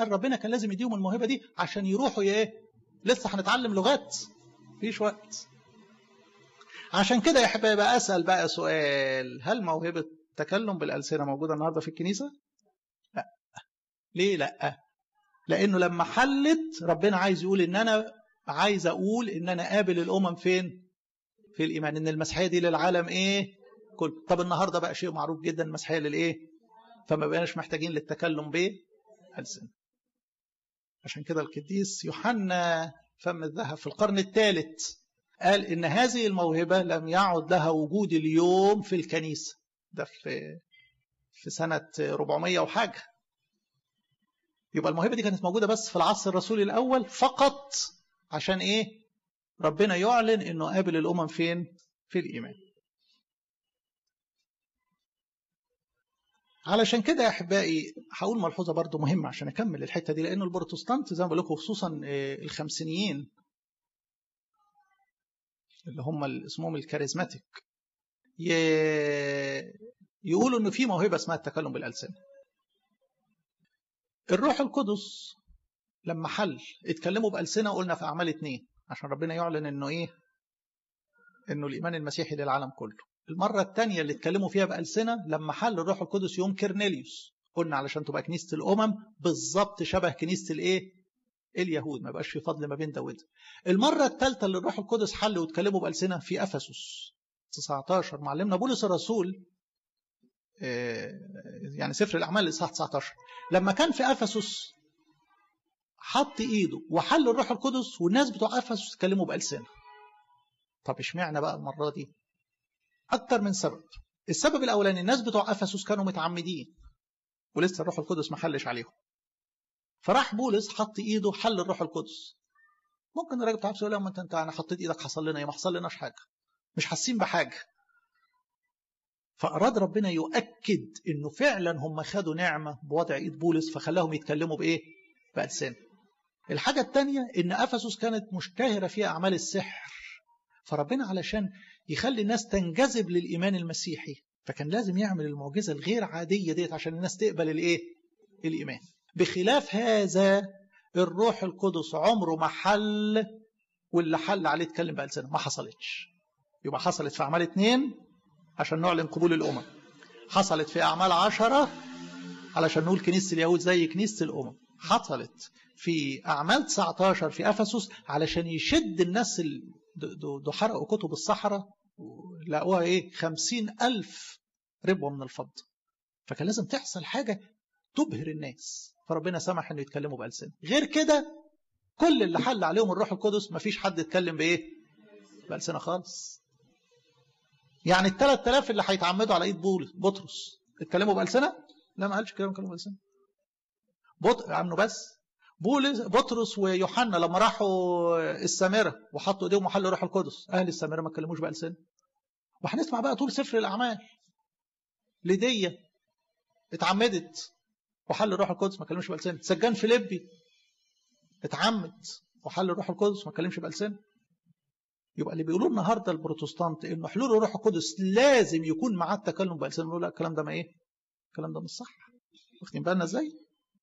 قال ربنا كان لازم يديهم الموهبه دي عشان يروحوا ايه لسه هنتعلم لغات مفيش وقت عشان كده يا حبايبي اسال بقى سؤال هل موهبه التكلم بالالسنه موجوده النهارده في الكنيسه لا ليه لا لانه لما حلت ربنا عايز يقول ان انا عايز اقول ان انا قابل الامم فين في الايمان ان المسيحيه دي للعالم ايه كل طب النهارده بقى شيء معروف جدا المسيحيه للايه فما بقيناش محتاجين للتكلم بالسنه عشان كده القديس يوحنا فم الذهب في القرن الثالث قال ان هذه الموهبه لم يعد لها وجود اليوم في الكنيسه ده في في سنه 400 وحاجه يبقى الموهبه دي كانت موجوده بس في العصر الرسولي الاول فقط عشان ايه ربنا يعلن انه قابل الامم فين في الايمان علشان كده يا احبائي هقول ملحوظه برضو مهمه عشان اكمل الحته دي لان البروتستانت زي ما بقول لكم خصوصا الخمسينيين اللي هم اسمهم الكاريزماتيك يقولوا ان في موهبه اسمها التكلم بالالسنه الروح القدس لما حل اتكلموا بألسنة قلنا في أعمال اتنين عشان ربنا يعلن انه ايه انه الإيمان المسيحي للعالم كله المرة الثانية اللي اتكلموا فيها بألسنة لما حل الروح القدس يوم كرنيليوس قلنا علشان تبقى كنيسة الأمم بالظبط شبه كنيسة الايه اليهود ما بقاش في فضل ما بين ده وده المرة الثالثة اللي الروح القدس حل واتكلموا بألسنة في أفسس 19 معلمنا بولس الرسول يعني سفر الأعمال الإصحاح 19 لما كان في أفسس حط إيده وحل الروح القدس والناس بتوع أفسس اتكلموا بألسنة طب اشمعنى بقى المرة دي أكتر من سبب السبب الأولاني الناس بتوع أفسس كانوا متعمدين ولسه الروح القدس ما حلش عليهم فراح بولس حط إيده حل الروح القدس ممكن الراجل بتاع يقول لهم انت انت انا حطيت ايدك حصل لنا ايه ما حصل لناش حاجه مش حاسين بحاجه فأراد ربنا يؤكد إنه فعلا هم خدوا نعمة بوضع إيد بولس فخلاهم يتكلموا بإيه؟ بألسنة. الحاجة الثانية إن أفسس كانت مشتهرة فيها أعمال السحر. فربنا علشان يخلي الناس تنجذب للإيمان المسيحي فكان لازم يعمل المعجزة الغير عادية ديت عشان الناس تقبل الإيه؟ الإيمان. بخلاف هذا الروح القدس عمره ما حل واللي حل عليه اتكلم بألسنة ما حصلتش. يبقى حصلت في أعمال اتنين عشان نعلن قبول الأمم حصلت في أعمال عشرة علشان نقول كنيسة اليهود زي كنيسة الأمم حصلت في أعمال 19 في أفسس علشان يشد الناس اللي دو حرقوا كتب الصحراء لقوها إيه خمسين ألف ربوة من الفضة فكان لازم تحصل حاجة تبهر الناس فربنا سمح انه يتكلموا بألسنة غير كده كل اللي حل عليهم الروح القدس مفيش حد اتكلم بإيه بألسنة خالص يعني ال 3000 اللي هيتعمدوا على ايد بولس بطرس اتكلموا بألسنة؟ لا ما قالش كلام كلموا بألسنة. بط... عملوا بس بولس بطرس ويوحنا لما راحوا السامرة وحطوا ايديهم وحلوا روح القدس اهل السامرة ما اتكلموش بألسنة. وهنسمع بقى طول سفر الأعمال ليدية اتعمدت وحل الروح القدس ما اتكلمش بألسنة. سجان فيليبي اتعمد وحل الروح القدس ما اتكلمش بألسنة. يبقى اللي بيقولوه النهارده البروتستانت انه حلول الروح القدس لازم يكون معاه التكلم بألسنة نقول لا الكلام ده ما ايه؟ الكلام ده مش صح. واخدين بالنا ازاي؟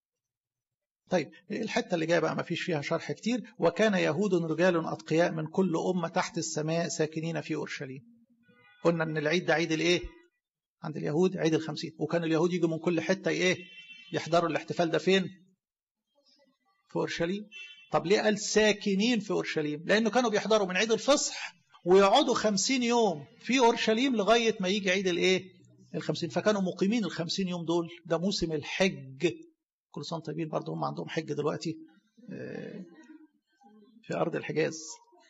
طيب الحته اللي جايه بقى ما فيش فيها شرح كتير وكان يهود رجال اتقياء من كل امه تحت السماء ساكنين في اورشليم. قلنا ان العيد ده عيد الايه؟ عند اليهود عيد الخمسين وكان اليهود يجوا من كل حته ايه؟ يحضروا الاحتفال ده فين؟ في اورشليم. طب ليه قال ساكنين في أورشليم لأنه كانوا بيحضروا من عيد الفصح ويقعدوا خمسين يوم في أورشليم لغاية ما يجي عيد الإيه الخمسين فكانوا مقيمين الخمسين يوم دول ده موسم الحج كل سنة طيبين برضه هم عندهم حج دلوقتي في أرض الحجاز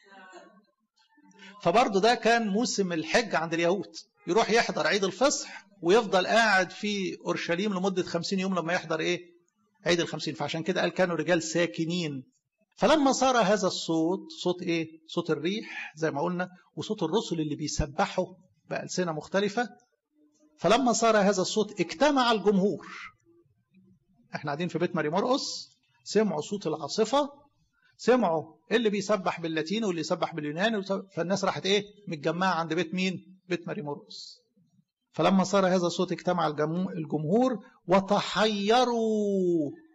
فبرضه ده كان موسم الحج عند اليهود يروح يحضر عيد الفصح ويفضل قاعد في أورشليم لمدة خمسين يوم لما يحضر إيه عيد الخمسين فعشان كده قال كانوا رجال ساكنين فلما صار هذا الصوت صوت ايه صوت الريح زي ما قلنا وصوت الرسل اللي بيسبحوا بألسنة مختلفة فلما صار هذا الصوت اجتمع الجمهور احنا قاعدين في بيت ماري مرقس سمعوا صوت العاصفة سمعوا اللي بيسبح باللاتيني واللي يسبح باليوناني فالناس راحت ايه متجمعة عند بيت مين بيت ماري مرقس فلما صار هذا الصوت اجتمع الجمهور وتحيروا